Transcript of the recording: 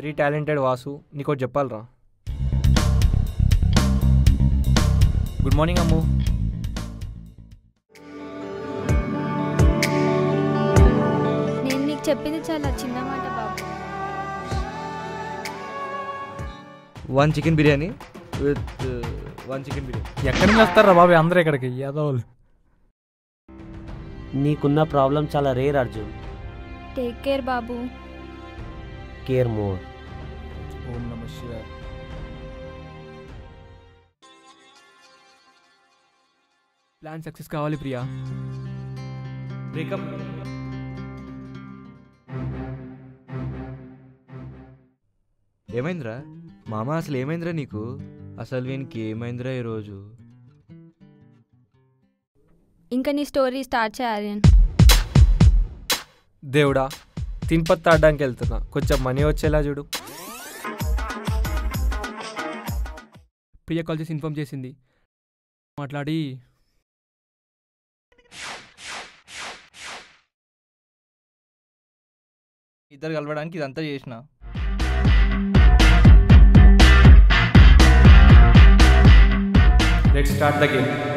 very talented Vasu నీకోటి చెప్పాలరా good morning అమ్ము నేను నీకు చెప్పింది చాలా చిన్న మాట బాబు one chicken biryani with one chicken biryani ఎక్కడి నుంచి వస్తారా బాబు అందరూ ఇక్కడికి యాదవులు నీకున్న ప్రాబ్లం చాలా రేర్ అర్జున్ టేక్ కేర్ బాబు కేర్ మోర్ ఓం నమ శివాయ ప్లాన్ సక్సెస్ కావాలి ప్రియా బ్రేకప్ ఏమైందిరా మామ అసలు ఏమైందిరా నీకు అసలు వీనికి ఏమైందిరా ఈరోజు ఇంకా నీ స్టోరీ స్టార్ట్ చేయాలి దేవుడా తిన్పత్తి ఆడడానికి వెళ్తున్నా కొంచెం మనీ వచ్చేలా చూడు ప్రియ కాల్ చేసి ఇన్ఫామ్ చేసింది మాట్లాడి ఇద్దరు కలవడానికి ఇదంతా చేసిన లెట్ స్టార్ట్ ద గేమ్